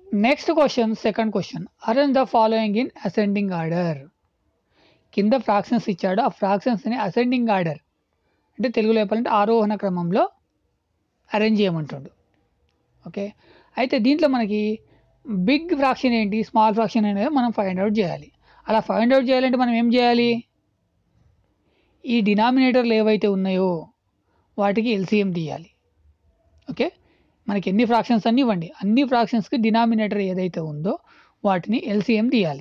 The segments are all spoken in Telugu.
Next question second question arrange the following in ascending order కింద ఫ్రాక్షన్స్ ఇచ్చాడు ఆ ఫ్రాక్షన్స్ని అసెండింగ్ ఆర్డర్ అంటే తెలుగులో చెప్పాలంటే ఆరోహణ క్రమంలో అరేంజ్ చేయమంటుండు ఓకే అయితే దీంట్లో మనకి బిగ్ ఫ్రాక్షన్ ఏంటి స్మాల్ ఫ్రాక్షన్ అనేది మనం ఫైండ్ అవుట్ చేయాలి అలా ఫైండ్ అవుట్ చేయాలంటే మనం ఏం చేయాలి ఈ డినామినేటర్లు ఏవైతే ఉన్నాయో వాటికి ఎల్సిఎం తీయాలి ఓకే మనకి ఎన్ని ఫ్రాక్షన్స్ అన్నీ ఇవ్వండి అన్ని ఫ్రాక్షన్స్కి డినామినేటర్ ఏదైతే ఉందో వాటిని ఎల్సిఎం తీయాలి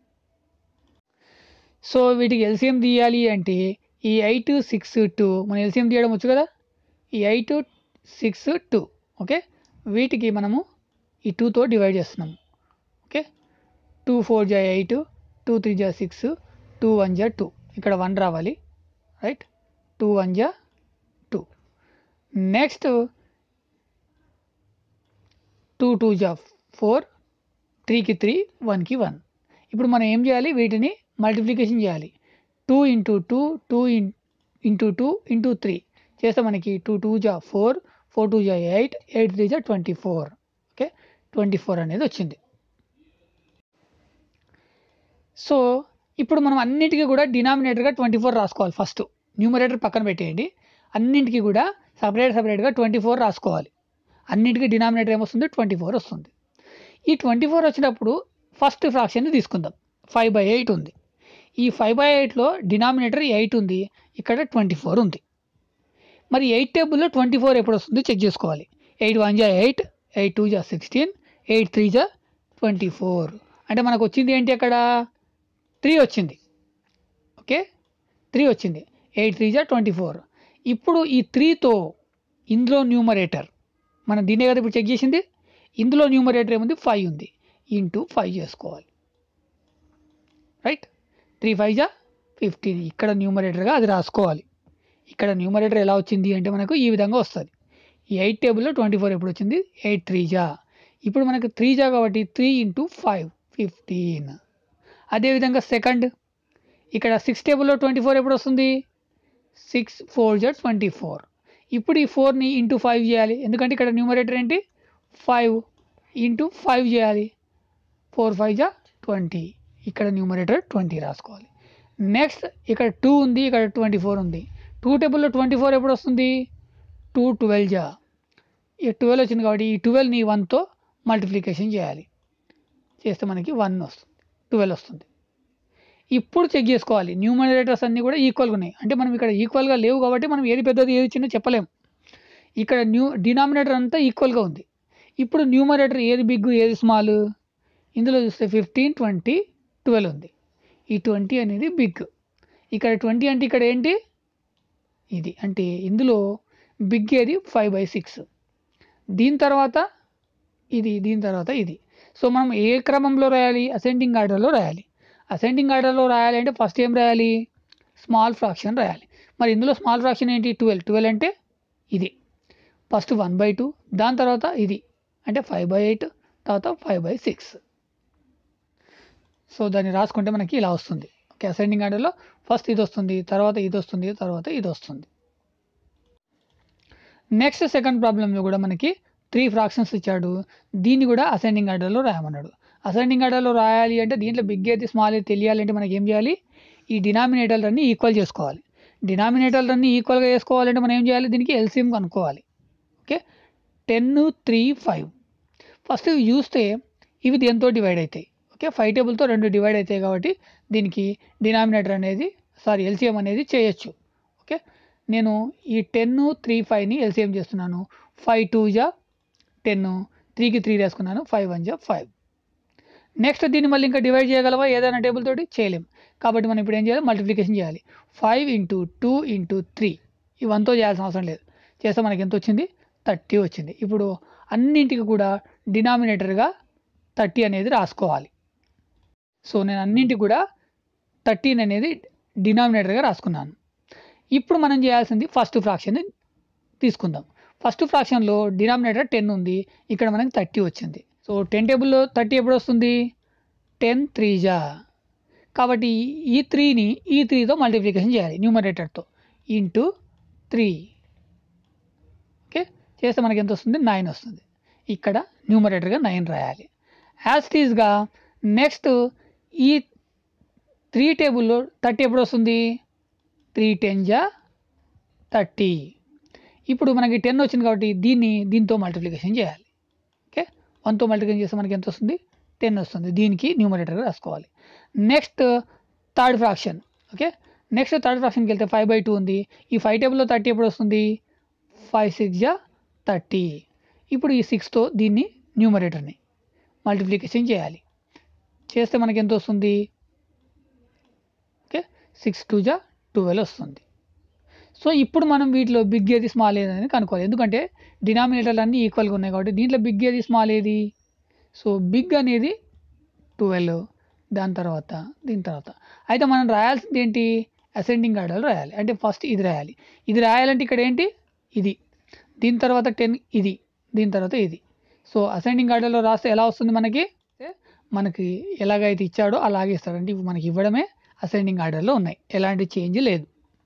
సో వీటికి ఎల్సిఎం తీయాలి అంటే ఈ ఎయిట్ సిక్స్ టూ మనం ఎల్సిఎం తీయడం వచ్చు కదా ఈ ఎయిట్ సిక్స్ టూ ఓకే వీటికి మనము ఈ టూతో డివైడ్ చేస్తున్నాము ఓకే టూ ఫోర్ జా ఎయిట్ టూ త్రీ జా సిక్స్ టూ వన్ జా టూ ఇక్కడ వన్ రావాలి రైట్ టూ వన్ జా టూ నెక్స్ట్ టూ టూ జా ఫోర్ త్రీకి త్రీ వన్కి వన్ ఇప్పుడు మనం ఏం చేయాలి వీటిని మల్టిప్లికేషన్ చేయాలి two into two two in into two into three చేస్తే మనకి టూ టూ జా ఫోర్ ఫోర్ టూ జా ఎయిట్ ఎయిట్ త్రీ జా twenty four okay twenty four అనేది వచ్చింది సో ఇప్పుడు మనం అన్నిటికీ కూడా డినామినేటర్గా ట్వంటీ ఫోర్ రాసుకోవాలి ఫస్ట్ న్యూమరేటర్ పక్కన పెట్టేయండి అన్నింటికి కూడా సపరేట్ సపరేట్గా ట్వంటీ ఫోర్ రాసుకోవాలి అన్నిటికీ డినామినేటర్ ఏమొస్తుంది ట్వంటీ ఫోర్ వస్తుంది ఈ ట్వంటీ ఫోర్ వచ్చినప్పుడు ఫస్ట్ ఫ్రాక్షన్ని తీసుకుందాం ఫైవ్ బై ఎయిట్ ఉంది ఈ ఫైవ్ బై ఎయిట్లో డినామినేటర్ ఎయిట్ ఉంది ఇక్కడ ట్వంటీ ఫోర్ ఉంది మరి ఎయిట్ టేబుల్లో ట్వంటీ ఫోర్ ఎప్పుడు వస్తుందో చెక్ చేసుకోవాలి ఎయిట్ వన్ జా ఎయిట్ ఎయిట్ టూ జా సిక్స్టీన్ ఎయిట్ త్రీ జా ట్వంటీ ఫోర్ అంటే మనకు వచ్చింది ఏంటి అక్కడ త్రీ వచ్చింది ఓకే త్రీ వచ్చింది ఎయిట్ త్రీ జా ట్వంటీ ఫోర్ ఇప్పుడు ఈ త్రీతో ఇందులో న్యూమరేటర్ మనం దీనే కదా ఇప్పుడు చెక్ చేసింది ఇందులో న్యూమరేటర్ ఏముంది ఫైవ్ ఉంది ఇంటూ ఫైవ్ చేసుకోవాలి రైట్ త్రీ ఫైవ్ జా ఫిఫ్టీన్ ఇక్కడ న్యూమరేటర్గా అది రాసుకోవాలి ఇక్కడ న్యూమరేటర్ ఎలా వచ్చింది అంటే మనకు ఈ విధంగా వస్తుంది ఈ ఎయిట్ టేబుల్లో ట్వంటీ ఫోర్ ఎప్పుడు వచ్చింది ఎయిట్ త్రీ జా ఇప్పుడు మనకు త్రీ జా కాబట్టి త్రీ ఇంటూ ఫైవ్ ఫిఫ్టీన్ అదేవిధంగా సెకండ్ ఇక్కడ సిక్స్ టేబుల్లో ట్వంటీ ఫోర్ ఎప్పుడు వస్తుంది సిక్స్ ఫోర్ జా ట్వంటీ ఫోర్ ఇప్పుడు ఈ ఫోర్ని ఇంటూ ఫైవ్ చేయాలి ఎందుకంటే ఇక్కడ న్యూమరేటర్ ఏంటి ఫైవ్ ఇంటూ ఫైవ్ చేయాలి ఫోర్ ఫైవ్ జా ట్వంటీ ఇక్కడ న్యూమరేటర్ ట్వంటీ రాసుకోవాలి నెక్స్ట్ ఇక్కడ టూ ఉంది ఇక్కడ ట్వంటీ ఫోర్ ఉంది టూ టేబుల్లో ట్వంటీ ఫోర్ ఎప్పుడు వస్తుంది టూ ట్వెల్వ్ జా ఈ ట్వెల్వ్ వచ్చింది కాబట్టి ఈ ట్వెల్వ్ని వన్తో మల్టిప్లికేషన్ చేయాలి చేస్తే మనకి వన్ వస్తుంది ట్వెల్వ్ వస్తుంది ఇప్పుడు చెక్ చేసుకోవాలి న్యూమరేటర్స్ అన్నీ కూడా ఈక్వల్గా ఉన్నాయి అంటే మనం ఇక్కడ ఈక్వల్గా లేవు కాబట్టి మనం ఏది పెద్దది ఏది చిన్న చెప్పలేము ఇక్కడ న్యూ డినామినేటర్ అంతా ఈక్వల్గా ఉంది ఇప్పుడు న్యూమరేటర్ ఏది బిగ్ ఏది స్మాల్ ఇందులో చూస్తే ఫిఫ్టీన్ ట్వంటీ ట్వెల్వ్ ఉంది ఈ ట్వంటీ అనేది బిగ్ ఇక్కడ ట్వంటీ అంటే ఇక్కడ ఏంటి ఇది అంటే ఇందులో బిగ్ ఏది ఫైవ్ బై సిక్స్ దీని తర్వాత ఇది దీని తర్వాత ఇది సో మనం ఏ క్రమంలో రాయాలి అసెండింగ్ ఆర్డర్లో రాయాలి అసెండింగ్ ఆర్డర్లో రాయాలి అంటే ఫస్ట్ ఏం రాయాలి స్మాల్ ఫ్రాక్షన్ రాయాలి మరి ఇందులో స్మాల్ ఫ్రాక్షన్ ఏంటి ట్వెల్వ్ ట్వెల్వ్ అంటే ఇది ఫస్ట్ వన్ బై టూ దాని తర్వాత ఇది అంటే ఫైవ్ బై ఎయిట్ తర్వాత ఫైవ్ బై సిక్స్ సో దాన్ని రాసుకుంటే మనకి ఇలా వస్తుంది ఓకే అసెండింగ్ ఆర్డర్లో ఫస్ట్ ఇది వస్తుంది తర్వాత ఇది వస్తుంది తర్వాత ఇది వస్తుంది నెక్స్ట్ సెకండ్ ప్రాబ్లంలో కూడా మనకి త్రీ ఫ్రాక్షన్స్ ఇచ్చాడు దీన్ని కూడా అసెండింగ్ ఆర్డర్లో రాయమన్నాడు అసెండింగ్ ఆర్డర్లో రాయాలి అంటే దీంట్లో బిగ్ ఏది స్మాల్ ఏది తెలియాలి అంటే మనకి ఏం చేయాలి ఈ డినామినేటర్లన్నీ ఈక్వల్ చేసుకోవాలి డినామినేటర్లన్నీ ఈక్వల్గా చేసుకోవాలంటే మనం ఏం చేయాలి దీనికి ఎల్సిఎం కనుక్కోవాలి okay ten three five first ఇవి చూస్తే ఇవి దేంతో డివైడ్ అవుతాయి ఓకే ఫైవ్ టేబుల్తో రెండు డివైడ్ అవుతాయి కాబట్టి దీనికి డినామినేటర్ అనేది సారీ ఎల్సిఎం అనేది చేయొచ్చు ఓకే నేను ఈ టెన్ త్రీ ఫైవ్ని ఎల్సిఎం చేస్తున్నాను ఫైవ్ టూ జా టెన్ త్రీకి త్రీ వేసుకున్నాను ఫైవ్ వన్ జా ఫైవ్ నెక్స్ట్ దీన్ని మళ్ళీ ఇంకా డివైడ్ చేయగలవా ఏదైనా టేబుల్ తోటి చేయలేం కాబట్టి మనం ఇప్పుడు ఏం చేయాలి మల్టిప్లికేషన్ చేయాలి five into two into three ఈ వన్తో చేయాల్సిన అవసరం లేదు చేస్తే మనకి ఎంత వచ్చింది థర్టీ వచ్చింది ఇప్పుడు అన్నింటికి కూడా డినామినేటర్గా థర్టీ అనేది రాసుకోవాలి సో నేను అన్నింటికి కూడా థర్టీన్ అనేది డినామినేటర్గా రాసుకున్నాను ఇప్పుడు మనం చేయాల్సింది ఫస్ట్ ఫ్రాక్షన్ తీసుకుందాం ఫస్ట్ ఫ్రాక్షన్లో డినామినేటర్ టెన్ ఉంది ఇక్కడ మనకి థర్టీ వచ్చింది సో టెన్ టేబుల్లో థర్టీ ఎప్పుడు వస్తుంది టెన్ త్రీ జా కాబట్టి ఈ త్రీని ఈ త్రీతో మల్టిప్లికేషన్ చేయాలి న్యూమరేటర్తో ఇంటూ త్రీ ఓకే చేస్తే మనకి ఎంత వస్తుంది నైన్ వస్తుంది ఇక్కడ న్యూమరేటర్గా నైన్ రాయాలి యాస్టీస్గా నెక్స్ట్ ఈ త్రీ టేబుల్లో థర్టీ ఎప్పుడు వస్తుంది త్రీ టెన్ జా థర్టీ ఇప్పుడు మనకి టెన్ వచ్చింది కాబట్టి దీన్ని దీంతో మల్టిప్లికేషన్ చేయాలి ఓకే వన్తో మల్టిప్లికేషన్ చేస్తే మనకి ఎంత వస్తుంది టెన్ వస్తుంది దీనికి న్యూమరేటర్గా రాసుకోవాలి next third fraction okay next third ఫ్రాక్షన్కి వెళ్తే ఫైవ్ బై టూ ఉంది ఈ ఫైవ్ టేబుల్లో థర్టీ ఎప్పుడు వస్తుంది ఫైవ్ సిక్స్ జా థర్టీ ఇప్పుడు ఈ సిక్స్తో దీన్ని న్యూమరేటర్ని మల్టిప్లికేషన్ చేయాలి చేస్తే మనకి ఎంత వస్తుంది ఓకే సిక్స్ టూ జా ట్వెల్వ్ వస్తుంది సో ఇప్పుడు మనం వీటిలో బిగ్ ఏది స్మాల్ ఏది అనేది కనుక్కోవాలి ఎందుకంటే డినామినేటర్లు అన్నీ ఈక్వల్గా ఉన్నాయి కాబట్టి దీంట్లో బిగ్ ఏది స్మాల్ ఏది సో బిగ్ అనేది ట్వెల్వ్ దాని తర్వాత దీని తర్వాత అయితే మనం రాయాల్సింది ఏంటి అసెండింగ్ ఆర్డర్లో రాయాలి అంటే ఫస్ట్ ఇది రాయాలి ఇది రాయాలంటే ఇక్కడ ఏంటి ఇది దీని తర్వాత టెన్ ఇది దీని తర్వాత ఇది సో అసెండింగ్ ఆర్డర్లో రాస్తే ఎలా వస్తుంది మనకి అంటే మనకి ఎలాగైతే ఇచ్చాడో అలాగే ఇస్తాడు అంటే ఇప్పుడు మనకి ఇవ్వడమే అసెండింగ్ ఆర్డర్లో ఉన్నాయి ఎలాంటి చేంజ్ లేదు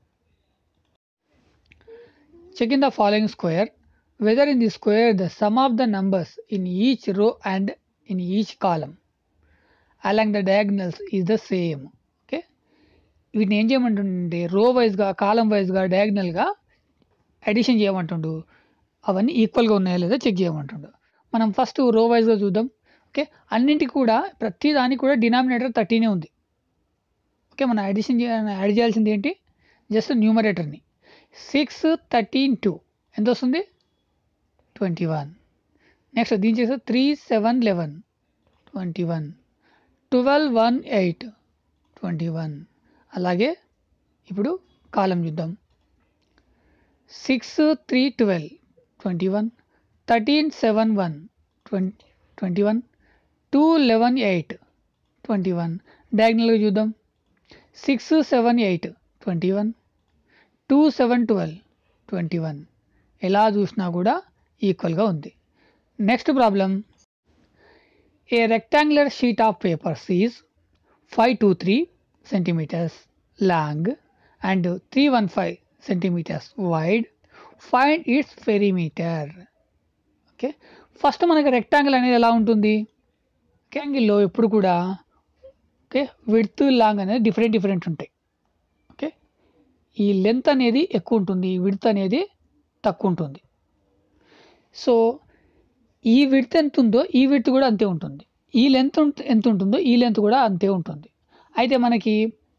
Check in the following square whether in the square the sum of the numbers in each row and in each column along the diagonals is the same. Okay వీటిని ఏం చేయమంటుండే రో వైజ్గా కాలం వైజ్గా డయాగ్నల్గా అడిషన్ చేయమంటుండు అవన్నీ ఈక్వల్గా ఉన్నాయా లేదా చెక్ చేయమంటుండు మనం ఫస్ట్ రో వైజ్గా చూద్దాం ఓకే అన్నింటికి కూడా ప్రతి దానికి కూడా డినామినేటర్ థర్టీనే ఉంది ఓకే మనం అడిషన్ యాడ్ చేయాల్సింది ఏంటి జస్ట్ న్యూమరేటర్ని సిక్స్ థర్టీన్ టూ ఎంత వస్తుంది ట్వంటీ వన్ నెక్స్ట్ దీని చేస్తే three seven eleven twenty one twelve one eight twenty one అలాగే ఇప్పుడు కాలం చూద్దాం six three twelve twenty one thirteen seven one twenty twenty one two eleven eight twenty one డయాగ్నల్గా చూద్దాం six seven eight twenty one two seven twelve twenty one ఎలా చూసినా కూడా ఈక్వల్గా ఉంది next problem a rectangular sheet of paper seize five two three centimetres long and three one five centimetres wide find its perimeter okay first మనకి రెక్టాంగిల్ అనేది ఎలా ఉంటుంది రెక్టాంగిల్లో ఎప్పుడు కూడా ఓకే విడ్త్ లాంగ్ అనేది డిఫరెంట్ డిఫరెంట్ ఉంటాయి ఓకే ఈ లెంత్ అనేది ఎక్కువ ఉంటుంది విడ్త్ అనేది తక్కువ ఉంటుంది సో ఈ విడ్త్ ఎంత ఉందో ఈ విడ్త్ కూడా అంతే ఉంటుంది ఈ లెంత్ ఎంత ఉంటుందో ఈ లెంత్ కూడా అంతే ఉంటుంది అయితే మనకి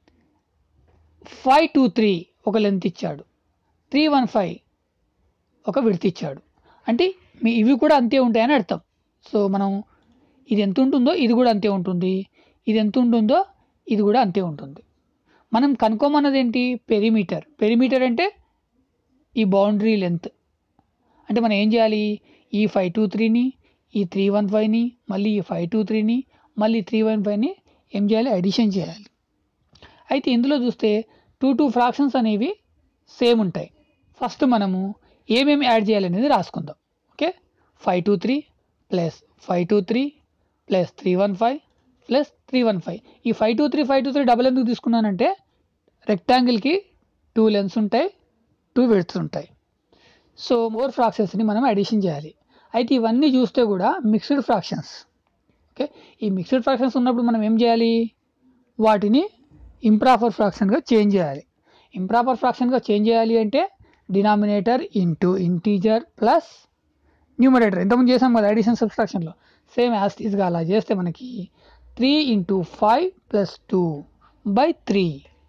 ఫైవ్ టూ త్రీ ఒక లెంత్ ఇచ్చాడు త్రీ వన్ ఫైవ్ ఒక విడత ఇచ్చాడు అంటే మీ ఇవి కూడా అంతే ఉంటాయని అర్థం సో మనం ఇది ఎంత ఉంటుందో ఇది కూడా అంతే ఉంటుంది ఇది ఎంత ఉంటుందో ఇది కూడా అంతే ఉంటుంది మనం కనుక్కోమన్నది ఏంటి పెరిమీటర్ పెరిమీటర్ అంటే ఈ బౌండరీ లెంత్ అంటే మనం ఏం చేయాలి ఈ ఫైవ్ టూ త్రీని ఈ త్రీ వన్ ఫైవ్ని మళ్ళీ ఈ ఫైవ్ టూ త్రీని మళ్ళీ త్రీ వన్ ఫైవ్ని ఏం చేయాలి అడిషన్ చేయాలి అయితే ఇందులో చూస్తే టూ టూ ఫ్రాక్షన్స్ అనేవి సేమ్ ఉంటాయి ఫస్ట్ మనము ఏమేమి యాడ్ చేయాలనేది రాసుకుందాం okay five two three plus five two three plus three one five plus three one five ఈ five two three five two three double ఎందుకు తీసుకున్నానంటే రెక్టాంగిల్కి టూ లెన్స్ ఉంటాయి టూ విడ్త్స్ ఉంటాయి సో మోర్ ఫ్రాక్షన్స్ని మనం అడిషన్ చేయాలి అయితే ఇవన్నీ చూస్తే కూడా మిక్స్డ్ ఫ్రాక్షన్స్ ఓకే ఈ మిక్స్డ్ ఫ్రాక్షన్స్ ఉన్నప్పుడు మనం ఏం చేయాలి వాటిని ఇంప్రాపర్ ఫ్రాక్షన్గా చేంజ్ చేయాలి ఇంప్రాపర్ ఫ్రాక్షన్గా చేంజ్ చేయాలి అంటే denominator into integer plus numerator ఇంతకుముందు చేసాం కదా అడిషన్ సబ్స్ట్రాక్షన్లో సేమ్ యాస్టీస్గా అలా చేస్తే మనకి three into five plus two by three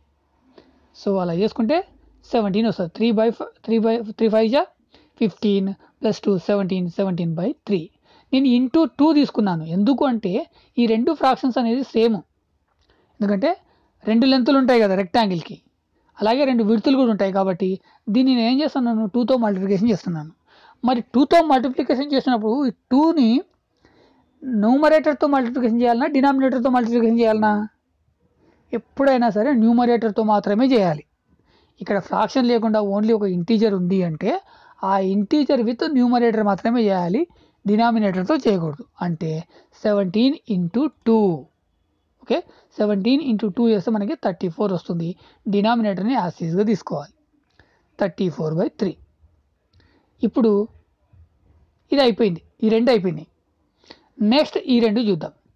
so అలా చేసుకుంటే సెవెంటీన్ వస్తుంది three by three by three five జా fifteen plus two seventeen seventeen by three నేను ఇంటూ టూ తీసుకున్నాను ఎందుకు అంటే ఈ రెండు ఫ్రాక్షన్స్ అనేది సేమ్ ఎందుకంటే రెండు లెంతులు ఉంటాయి కదా రెక్టాంగిల్కి అలాగే రెండు విడుతులు కూడా ఉంటాయి కాబట్టి దీన్ని నేను ఏం చేస్తున్నాను టూతో మల్టిప్లికేషన్ చేస్తున్నాను మరి టూతో మల్టిప్లికేషన్ చేసినప్పుడు ఈ టూని న్యూమరేటర్తో మల్టిప్లికేషన్ చేయాలన్నా డినామినేటర్తో మల్టిప్లికేషన్ చేయాలన్నా ఎప్పుడైనా సరే న్యూమరేటర్తో మాత్రమే చేయాలి ఇక్కడ ఫ్రాక్షన్ లేకుండా ఓన్లీ ఒక ఇంటీజర్ ఉంది అంటే ఆ ఇంటీజర్ విత్ న్యూమరేటర్ మాత్రమే చేయాలి డినామినేటర్తో చేయకూడదు అంటే seventeen into two okay seventeen into two చేస్తే మనకి థర్టీ ఫోర్ వస్తుంది డినామినేటర్ని యాసిస్గా తీసుకోవాలి థర్టీ ఫోర్ బై త్రీ ఇప్పుడు ఇది అయిపోయింది ఈ రెండు అయిపోయినాయి నెక్స్ట్ ఈ రెండు చూద్దాం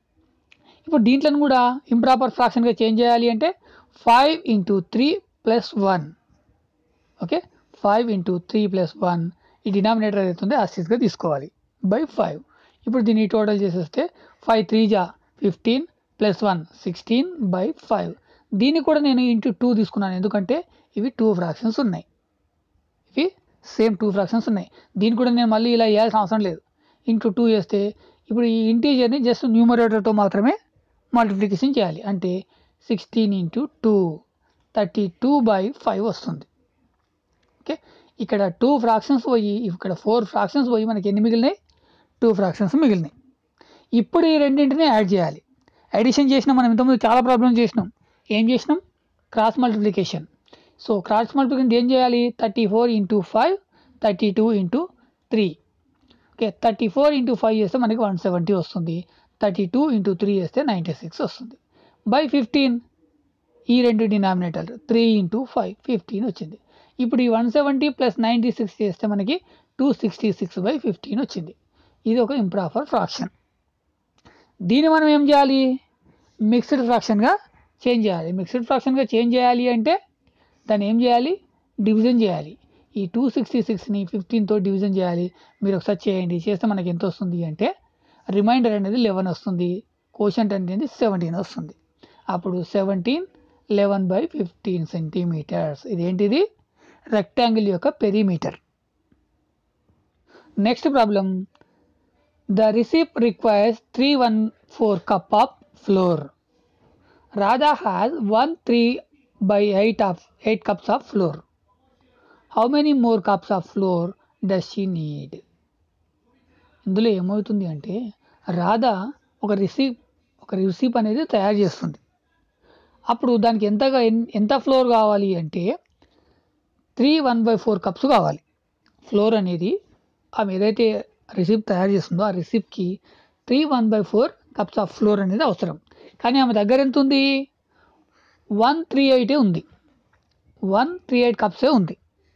ఇప్పుడు దీంట్లో కూడా ఇంప్రాపర్ ఫ్రాక్షన్గా చేంజ్ చేయాలి అంటే five into three plus one okay five into three plus one ఈ డినామినేటర్ అవుతుంది యాసిస్గా తీసుకోవాలి బై ఫైవ్ ఇప్పుడు దీన్ని టోటల్ చేసేస్తే ఫైవ్ త్రీ జా fifteen plus one sixteen by five దీన్ని కూడా నేను ఇంటూ టూ తీసుకున్నాను ఎందుకంటే ఇవి టూ ఫ్రాక్షన్స్ ఉన్నాయి ఇవి సేమ్ టూ ఫ్రాక్షన్స్ ఉన్నాయి దీన్ని కూడా నేను మళ్ళీ ఇలా వేయాల్సిన అవసరం లేదు ఇంటూ టూ చేస్తే ఇప్పుడు ఈ ఇంటీజర్ని జస్ట్ న్యూమరేటర్తో మాత్రమే మల్టిప్లికేషన్ చేయాలి అంటే sixteen into two thirty two by five వస్తుంది ఓకే ఇక్కడ టూ ఫ్రాక్షన్స్ పోయి ఇక్కడ ఫోర్ ఫ్రాక్షన్స్ పోయి మనకి ఎన్ని మిగిలినాయి టూ ఫ్రాక్షన్స్ మిగిలినాయి ఇప్పుడు ఈ రెండింటిని యాడ్ చేయాలి అడిషన్ చేసినాం మనం ఇంతకుముందు చాలా ప్రాబ్లమ్స్ చేసినాం ఏం చేసినాం cross multiplication so cross multiplication ఏం చేయాలి thirty four into five thirty two into three okay thirty four into five చేస్తే మనకి వన్ సెవెంటీ వస్తుంది థర్టీ టూ ఇంటూ త్రీ చేస్తే నైంటీ సిక్స్ వస్తుంది బై ఫిఫ్టీన్ ఈ రెండు డినామినేటర్లు త్రీ ఇంటూ ఫైవ్ ఫిఫ్టీన్ వచ్చింది ఇప్పుడు ఈ one seventy plus ninety six చేస్తే మనకి two sixty six by fifteen వచ్చింది ఇది ఒక ఇంప్రాపర్ ఫ్రాక్షన్ దీన్ని మనం ఏం చేయాలి మిక్స్డ్ ఫ్రాక్షన్గా చేంజ్ చేయాలి మిక్స్డ్ ఫ్రాక్షన్గా చేంజ్ చేయాలి అంటే దాన్ని ఏం చేయాలి డివిజన్ చేయాలి ఈ టూ సిక్స్టీ సిక్స్ని ఫిఫ్టీన్తో డివిజన్ చేయాలి మీరు ఒకసారి చేయండి చేస్తే మనకి ఎంత వస్తుంది అంటే రిమైండర్ అనేది లెవెన్ వస్తుంది కోషంట్ అనేది సెవెంటీన్ వస్తుంది అప్పుడు seventeen eleven by fifteen centimetres ఇదేంటిది రెక్టాంగిల్ యొక్క perimeter next problem the recipe requires three one four cup of flour Radha has one three by eight of eight cups of flour how many more cups of flour does she need ఇందులో ఏమవుతుంది అంటే రాధ ఒక రిసీప్ ఒక రిసిప్ అనేది తయారు చేస్తుంది అప్పుడు దానికి ఎంతగా ఎన్- ఎంత ఫ్లోర్ కావాలి అంటే three one by four cups కావాలి ఫ్లోర్ అనేది ఆమె ఏదైతే రిసిప్ట్ తయారు చేస్తుందో ఆ రిసిప్ట్కి three one by four cups of flour అనేది అవసరం కానీ ఆమె దగ్గర ఎంత ఉంది వన్ త్రీ ఎయిటే ఉంది వన్ త్రీ ఎయిట్ కప్సే ఉంది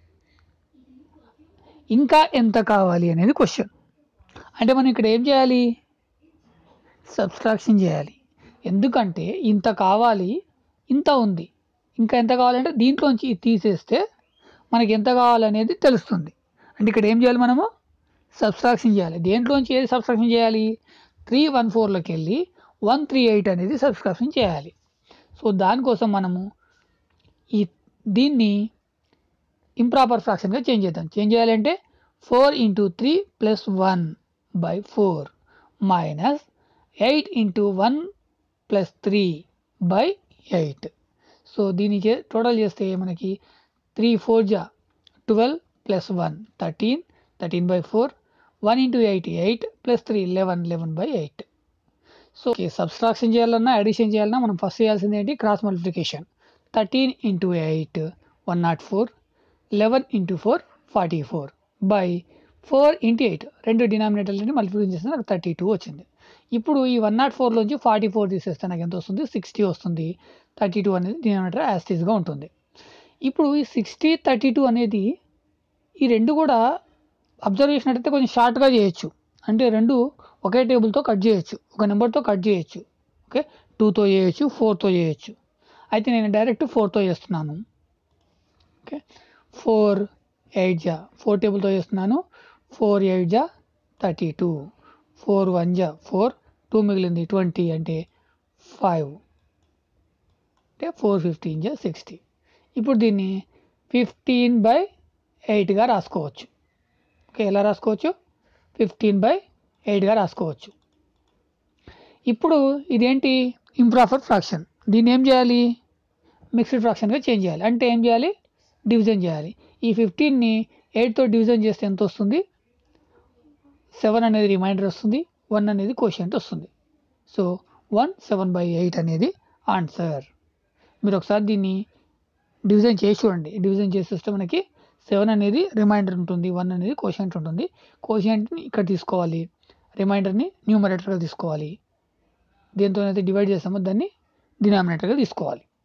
ఇంకా ఎంత కావాలి అనేది క్వశ్చన్ అంటే మనం ఇక్కడ ఏం చేయాలి సబ్స్ట్రాక్షన్ చేయాలి ఎందుకంటే ఇంత కావాలి ఇంత ఉంది ఇంకా ఎంత కావాలంటే దీంట్లోంచి ఇది తీసేస్తే మనకి ఎంత కావాలనేది తెలుస్తుంది అంటే ఇక్కడ ఏం చేయాలి మనము సబ్స్ట్రాక్షన్ చేయాలి దేంట్లోంచి ఏది సబ్స్ట్రాక్షన్ చేయాలి త్రీ వన్ ఫోర్లోకి వెళ్ళి వన్ త్రీ ఎయిట్ అనేది సబ్స్క్రిప్షన్ చేయాలి సో దానికోసం మనము ఈ దీన్ని ఇంప్రాపర్ ఫ్రాక్షన్గా చేంజ్ చేద్దాం చేంజ్ చేయాలంటే four into three plus one by four minus eight into one plus three by eight so దీన్ని చే టోటల్ చేస్తే మనకి త్రీ ఫోర్ జా twelve plus one thirteen thirteen by four one into eight eight plus three eleven eleven by eight so subtraction చేయాలన్నా అడిషన్ చేయాలన్నా మనం ఫస్ట్ చేయాల్సింది ఏంటి cross multiplication thirteen into eight one nought four eleven into four forty four by four into eight రెండు డినామినేటర్లని మల్టిప్లికేషన్ చేస్తే నాకు థర్టీ టూ వచ్చింది ఇప్పుడు ఈ వన్ నాట్ ఫోర్లోంచి ఫార్టీ ఫోర్ తీసేస్తే నాకు ఎంత వస్తుంది సిక్స్టీ వస్తుంది థర్టీ టూ అనేది డినామినేటర్ యాస్టీస్గా ఉంటుంది ఇప్పుడు ఈ సిక్స్టీ థర్టీ టూ అనేది ఈ రెండు కూడా అబ్జర్వ్ చేసినట్టయితే కొంచెం షార్ట్గా చేయొచ్చు అంటే రెండు ఒకే టేబుల్తో కట్ చేయొచ్చు ఒక నెంబర్తో కట్ చేయొచ్చు ఓకే టూతో చేయొచ్చు ఫోర్తో చేయొచ్చు అయితే నేను డైరెక్ట్ ఫోర్తో చేస్తున్నాను ఓకే ఫోర్ ఎయిట్ జా ఫోర్ టేబుల్తో చేస్తున్నాను ఫోర్ ఎయిట్ జా థర్టీ టూ ఫోర్ వన్ జా ఫోర్ టూ మిగిలింది ట్వంటీ అంటే ఫైవ్ అంటే ఫోర్ ఫిఫ్టీన్ జా సిక్స్టీ ఇప్పుడు దీన్ని ఫిఫ్టీన్ బై ఎయిట్గా రాసుకోవచ్చు ఓకే ఎలా రాసుకోవచ్చు ఫిఫ్టీన్ బై ఎయిట్గా రాసుకోవచ్చు ఇప్పుడు ఇదేంటి ఇంప్రాపర్ ఫ్రాక్షన్ దీన్ని ఏం చేయాలి మిక్స్డ్ ఫ్రాక్షన్గా చేంజ్ చేయాలి అంటే ఏం చేయాలి డివిజన్ చేయాలి ఈ ఫిఫ్టీన్ని ఎయిట్తో డివిజన్ చేస్తే ఎంత వస్తుంది సెవెన్ అనేది రిమైండర్ వస్తుంది వన్ అనేది కోషంట్ వస్తుంది so one seven by eight అనేది ఆన్సర్ మీరు ఒకసారి దీన్ని డివిజన్ చేసి చూడండి డివిజన్ చేసేస్తే మనకి సెవెన్ అనేది రిమైండర్ ఉంటుంది వన్ అనేది కోషంట్ ఉంటుంది కోషంట్ని ఇక్కడ తీసుకోవాలి రిమైండర్ని న్యూమరేటర్గా తీసుకోవాలి దేంతో అయితే డివైడ్ చేస్తామో దాన్ని డినామినేటర్గా తీసుకోవాలి